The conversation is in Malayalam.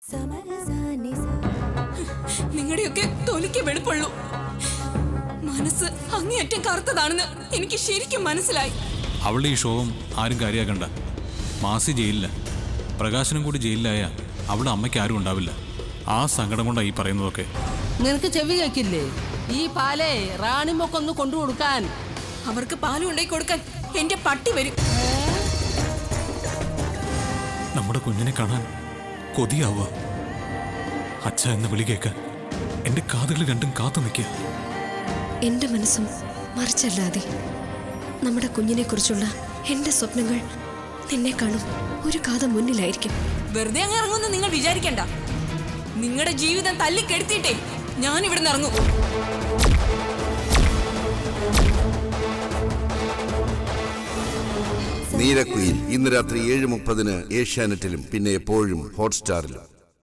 നിങ്ങളുടെയൊക്കെ തൊലിക്ക് വെളുപ്പുള്ളൂ മനസ്സ് അങ്ങേയറ്റം കറുത്തതാണെന്ന് എനിക്ക് ശരിക്കും മനസ്സിലായി അവളുടെ ഈ ഷോവും ആരും കാര്യമാക്കണ്ട മാസി ജയിലില്ല പ്രകാശനും കൂടി ജയിലിലായ അവളുടെ അമ്മയ്ക്ക് ആരും ഉണ്ടാവില്ല ആ സങ്കടം കൊണ്ടാണ് ഈ പറയുന്നതൊക്കെ നിനക്ക് ചെവി കേക്കില്ലേ ഈ പാലേ റാണിമൊക്കൊന്ന് കൊണ്ടു കൊടുക്കാൻ അവർക്ക് പാലും ഉണ്ടായി കൊടുക്കാൻ എന്റെ പട്ടി വരും നമ്മുടെ കുഞ്ഞിനെ കാണാൻ കൊതിയാവുക അച്ഛ എന്ന വിളി കേൾക്കാൻ എന്റെ കാതുകൾ രണ്ടും കാത്തു നിൽക്കുക എന്റെ മനസ്സും മറിച്ചല്ലാതെ നമ്മുടെ കുഞ്ഞിനെ കുറിച്ചുള്ള എന്റെ സ്വപ്നങ്ങൾ നിന്നെ കാണും ഒരു കാത മുന്നിലായിരിക്കും വെറുതെ അങ്ങ് ഇറങ്ങുമെന്ന് നിങ്ങൾ വിചാരിക്കണ്ട നിങ്ങളുടെ ജീവിതം തല്ലിക്കെടുത്തിട്ടേ ഞാൻ ഇവിടുന്ന് ഇറങ്ങും നീരക്കുയിൽ ഇന്ന് രാത്രി ഏഴ് മുപ്പതിന് ഏഷ്യാനെറ്റിലും പിന്നെ എപ്പോഴും ഹോട്ട്സ്റ്റാറിലും